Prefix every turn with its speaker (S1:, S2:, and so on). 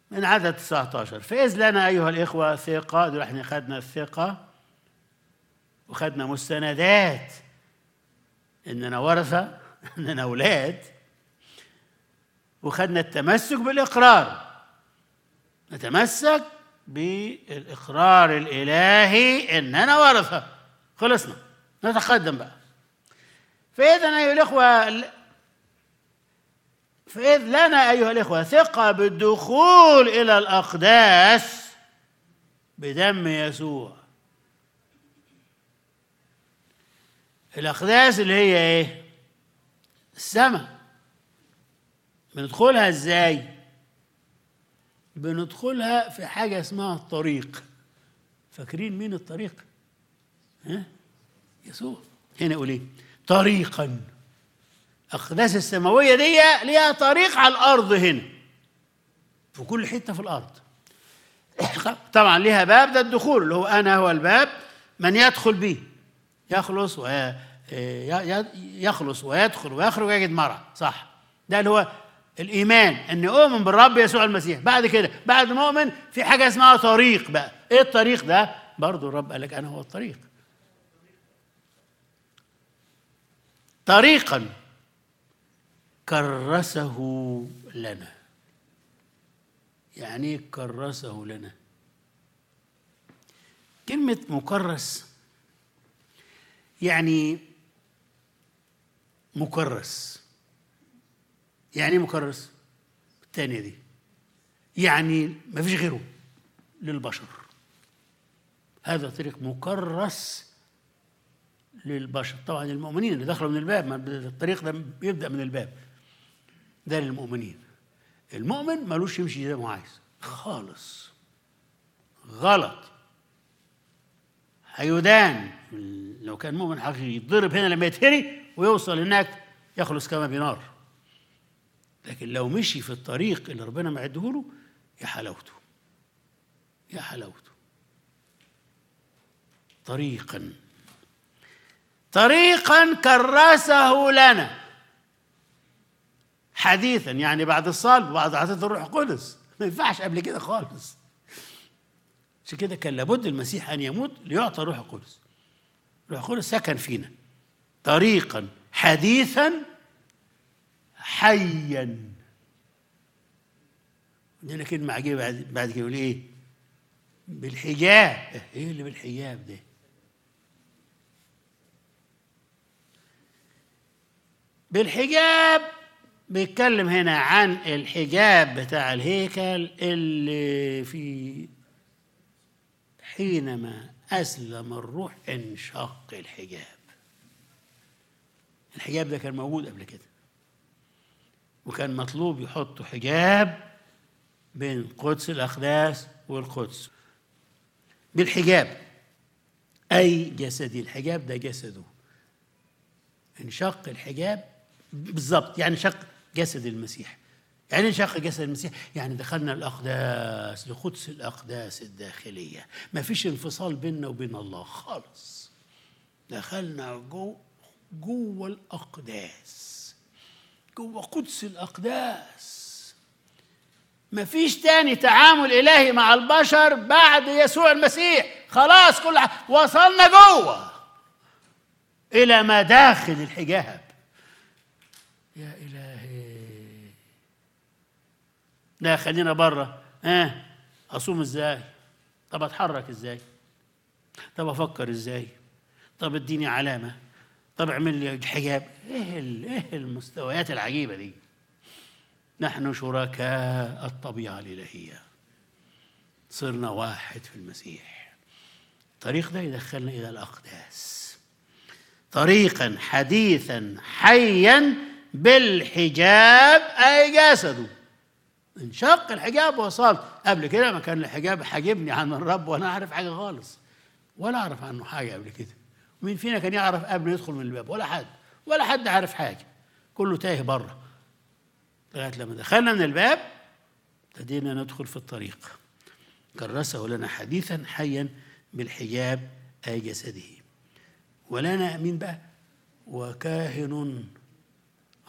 S1: من عدد 19 فإذ لنا أيها الإخوة ثقة دول احنا خدنا الثقة وخدنا مستندات إننا ورثة إننا أولاد وخدنا التمسك بالإقرار نتمسك بالإقرار الإلهي إننا ورثة خلصنا نتقدم بقى فإذا أيها الإخوة فإذ لنا أيها الإخوة ثقة بالدخول إلى الأقداس بدم يسوع الأقداس اللي هي إيه؟ السماء بندخلها إزاي؟ بندخلها في حاجة اسمها الطريق فاكرين مين الطريق؟ ها؟ يسوع هنا يقول إيه؟ طريقا أقداس السماوية دي ليها طريق على الأرض هنا في كل حتة في الأرض طبعا ليها باب ده الدخول اللي هو أنا هو الباب من يدخل به يخلص و يخلص ويدخل ويخرج يجد مرعى صح ده اللي هو الإيمان أني أؤمن بالرب يسوع المسيح بعد كده بعد ما أؤمن في حاجة اسمها طريق بقى إيه الطريق ده؟ برضو الرب قال لك أنا هو الطريق طريقا كرسه لنا يعني ايه كرسه لنا كلمة مكرس يعني مكرس يعني ايه مكرس الثانية دي يعني ما فيش غيره للبشر هذا طريق مكرس للبشر طبعا المؤمنين اللي دخلوا من الباب ما الطريق ده بيبدأ من الباب ده للمؤمنين المؤمن ملوش يمشي زي ما عايز خالص غلط هيدان لو كان مؤمن حقيقي يتضرب هنا لما يتهري ويوصل هناك يخلص كما بنار لكن لو مشي في الطريق اللي ربنا معده له يا حلاوته يا حلاوته طريقا طريقا كرسه لنا حديثا يعني بعد الصلب وبعد عطية الروح القدس ما ينفعش قبل كده خالص عشان كده كان لابد المسيح ان يموت ليعطى الروح القدس الروح القدس سكن فينا طريقا حديثا حيا عندنا كلمة عجيبة بعد بعد كده يقول ايه؟ بالحجاب ايه اللي بالحجاب ده؟ بالحجاب بيتكلم هنا عن الحجاب بتاع الهيكل اللي في حينما أسلم الروح انشق الحجاب الحجاب ده كان موجود قبل كده وكان مطلوب يحطوا حجاب بين قدس الأقداس والقدس بالحجاب أي جسدي الحجاب ده جسده انشق الحجاب بالضبط يعني شق جسد المسيح يعني انشق جسد المسيح يعني دخلنا الأقداس لقدس الأقداس الداخلية ما فيش انفصال بيننا وبين الله خالص دخلنا جو جوه الأقداس جوه قدس الأقداس ما فيش تاني تعامل إلهي مع البشر بعد يسوع المسيح خلاص كل وصلنا جوه إلى ما داخل الحجاب يا إلهي لا خلينا بره ها آه. أصوم إزاي طب أتحرك إزاي طب أفكر إزاي طب اديني علامة طب اعمل لي حجاب إيه, إيه المستويات العجيبة دي نحن شركاء الطبيعة الإلهية صرنا واحد في المسيح الطريق ده يدخلنا إلى الأقداس طريقا حديثا حيا بالحجاب أي جسده انشق الحجاب وصلت قبل كده ما كان الحجاب حاجبني عن الرب وأنا أعرف حاجة خالص ولا أعرف عنه حاجة قبل كده مين فينا كان يعرف قبل يدخل من الباب ولا حد ولا حد عارف حاجة كله تايه بره لغايه لما دخلنا من الباب ابتدينا ندخل في الطريق كرسه لنا حديثا حيا بالحجاب اي جسده ولنا مين بقى وكاهن